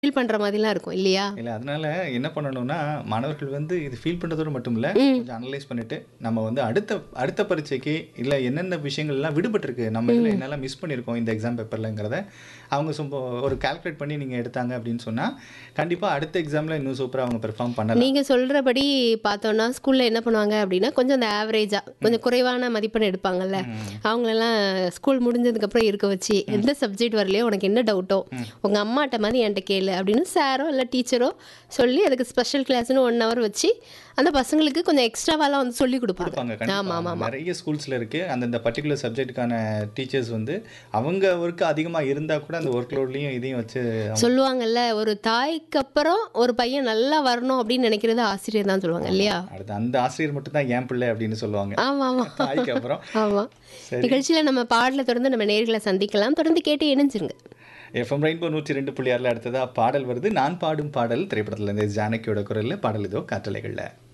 Feel பண்ற மாதிரிலாம் இருக்கும் இல்லையா? இல்ல அதனால என்ன பண்ணணும்னா, மாணவர்கள் வந்து இது ஃபீல் பண்றதோட மட்டும் இல்ல, கொஞ்சம் அனலைஸ் பண்ணிட்டு, நம்ம வந்து அடுத்த அடுத்த பரீட்சைக்கு இல்ல என்னென்ன விஷயங்கள்லாம் விடுபட்டிருக்கு, நம்ம இதுல என்னெல்லாம் மிஸ் பண்ணியிருக்கோம் இந்த எக்ஸாம் பேப்பர்லங்கிறத, அவங்க சும்மா ஒரு கால்குலேட் பண்ணி நீங்க எடுத்தாங்க அப்படின்னு சொன்னா, கண்டிப்பா அடுத்த எக்ஸாம்ல இன்னும் சூப்பரா அவங்க பெர்ஃபார்ம் பண்ணலாம். நீங்க சொல்றபடி பார்த்தோம்னா, ஸ்கூல்ல என்ன பண்ணுவாங்க அப்படின்னா, கொஞ்சம் அந்த ஆவரேஜா கொஞ்சம் குறைவான மதிப்பெண் எடுப்பாங்கல்ல, அவங்களெல்லாம் ஸ்கூல் முடிஞ்சதுக்கப்புறம் இருக்க வச்சு, எந்த சப்ஜெக்ட் வரலையோ உனக்கு என்ன டவுட்டோ, உங்க அம்மாட்ட மாதிரி என்கிட்ட கேளு அப்படின்னு சாரோ இல்ல டீச்சரோ சொல்லி அதுக்கு ஸ்பெஷல் கிளாஸ்னு ஒன் ஹவர் வச்சு அந்த பசங்களுக்கு கொஞ்சம் எக்ஸ்ட்ராவாலாம் வந்து சொல்லி கொடுப்பாங்க கொடுப்பாங்க. கண்டிப்பா. ஆமா ஆமா ஆமா. நிறைய ஸ்கூல்ஸ்ல இருக்கு. அந்தந்த பர்ட்டிகுலர் சப்ஜெக்ட்டுக்கான டீச்சர்ஸ் வந்து அவங்க ஒர்க் அதிகமா இருந்தா கூட அந்த ஒர்க் லோட்லயும் இதையும் வச்சு அவங்க சொல்லுவாங்கல்ல ஒரு தாய்க்கு அப்புறம் ஒரு பையன் நல்லா வரணும் அப்படின்னு நினைக்கிறது ஆசிரியர் தான் சொல்லுவாங்க இல்லையா? அடுத்து அந்த ஆசிரியர் மட்டும் தான் என் பிள்ளை அப்படின்னு சொல்லுவாங்க. ஆமா ஆமா. தாய்க்கு அப்புறம். ஆமா. சரி. நிகழ்ச்சியில நம்ம பாடல தொடர்ந்து நம்ம நேர்களை சந்திக்கலாம். தொடர்ந்து கேட்டு இணைஞ்சிருங்க. எஃப்எம் ரெயின்போ நூற்றி ரெண்டு புள்ளி ஆறில் அடுத்ததா பாடல் வருது நான் பாடும் பாடல் திரைப்படத்துல இருந்து ஜானகியோட குரல்ல பாடல் இதோ காற்றலைகள்ல